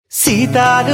సీతాలు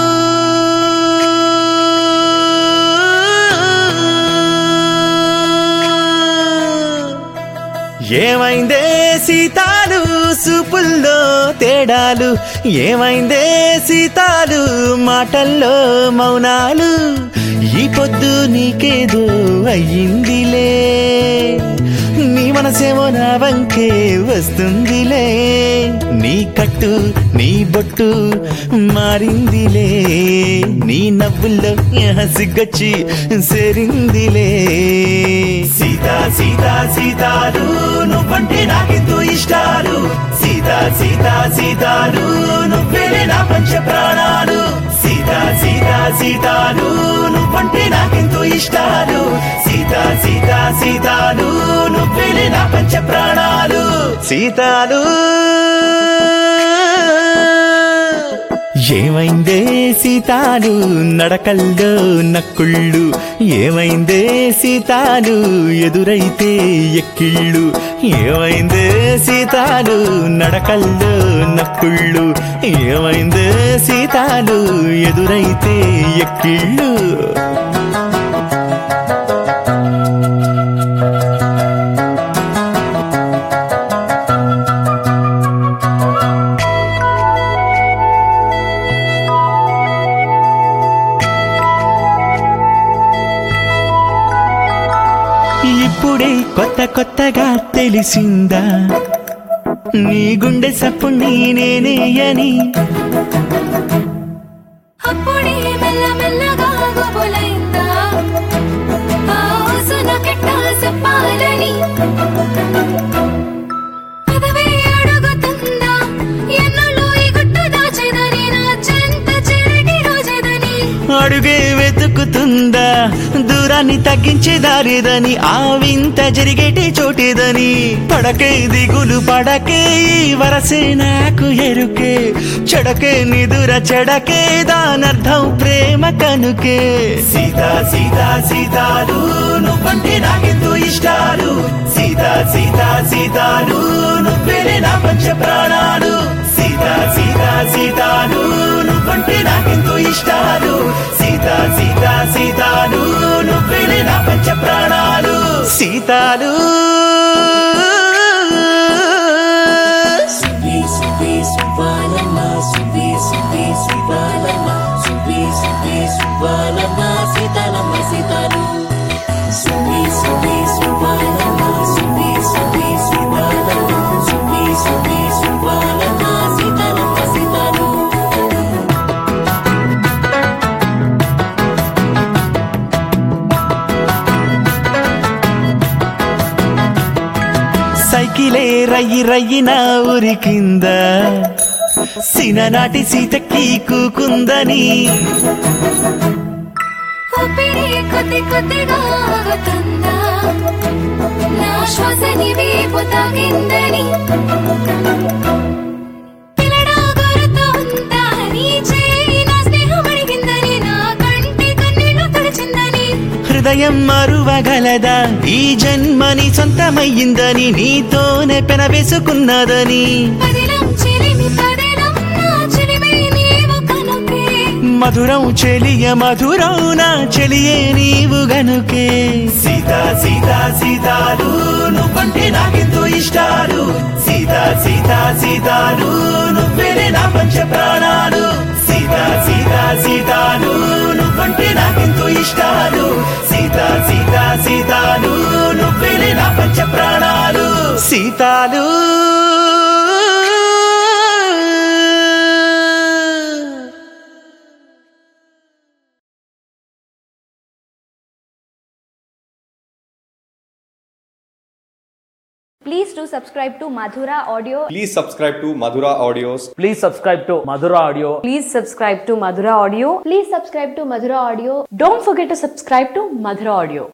ఏమైందే సీతాలు సూపుల్లో తేడాలు ఏమైందే సీతాలు మాటల్లో మౌనాలు ఈ పొద్దు నీకేదో అయ్యిందిలే నీ మనసేమో నా వంకే వస్తుందిలే నీ కట్టు నీ బొట్టు మారిందిలే నీ నవ్వుల్లో సిగ్గొచ్చి సేరిందిలే సీతా సీతా సీతాలు నువ్వంటే నాకెంతో ఇష్టాలు సీతా సీతా సీతాలు నువ్వేలే నా పంచ ప్రాణాలు సీతా సీతా సీతాలు నువ్వంటే నాకెంతో ఇష్టాలు సీతా సీతా సీతాలు నువ్వేలే నా పంచ ప్రాణాలు సీతాలు ఏమైందే సీతాలు నడకల్లో నక్కుళ్ళు ఏమైందే సీతాలు ఎదురైతే ఎక్కిళ్ళు ఏమైందే సీతాలు నడకల్లో నక్కుళ్ళు ఏమైందే సీతాలు ఎదురైతే ఎక్కిళ్ళు ఇప్పుడే కొత్త కొత్తగా తెలిసిందా నీ గుండె సప్పు నేనే అని అప్పుడే మెల్ల మెల్లగా గుబులైందా ఆసున కెట్ట చెప్పాలని పదవే అడుగుతుందా ఎన్నులో ఈ గుట్టు దాచెదని నా చెంత చిరటి రోజెదని అడుగే వెతుకుతుందా దూరాన్ని తగ్గించే దారిదని ఆ వింత జరిగేటి చోటేదని పడకే దిగులు పడకే ఈ వరసే నాకు ఎరుకే చెడకే నిదుర చెడకే దానర్థం ప్రేమ కనుకే సీతా సీతా సీతాలు నువ్వంటే నాకెంతో ఇష్టాలు సీతా సీతా సీతాలు నువ్వేలే నా పంచ ప్రాణాలు సీతా సీతా సీతాలు నువ్వంటే నాకెంతో ఇష్టాలు సీతా సీతా సీతాలు నువ్వేలే నా పంచ ప్రాణాలు సీతాలు Subi, subi, subalama, subi, subi, subalama, subi, subi, subalama, sitalama, sitalu. Subi, subi, subalama, subi, subi, subalama, subi, subi, subalama, sitalama, sitalu. సైకిలే రయ్యి రయ్యిన ఊరి కింద సిననాటి సీతకి కూకుందని ఊపిరి కొద్ది కొద్దిగా ఆగుతుందా నా శ్వాసని వీపు తాకిందని పిల్లడా గుర్తుందా నీ చేయి నా స్నేహం అడిగిందని నా కంటి కన్నీళ్లు తుడిచిందని హృదయం మరువగలదా ఈ జన్మని సొంతమయ్యిందని నీతోనే పెనవేసుకున్నదని పదిలం చిలిమి పదిలం నా చిలిమి నీవు కనుకే మధురం చెలియ మధురం నా చెలియే నీవు గనుకే సీతా సీతా సీతాలు నువ్వంటే నాకెంతో ఇష్టాలు సీతా సీతా సీతాలు నువ్వేలే నా పంచ ప్రాణాలు సీతా సీతా సీతాలు నువ్వంటే నాకెంతో ఇష్టాలు సీతా సీతా సీతాలు నువ్వేలే నా పంచ ప్రాణాలు సీతాలు Please do subscribe to Madhura Audio. Please subscribe to Madhura Audios. Please subscribe to Madhura Audio. Please subscribe to Madhura Audio. Please subscribe to Madhura Audio. Don't forget to subscribe to Madhura Audio.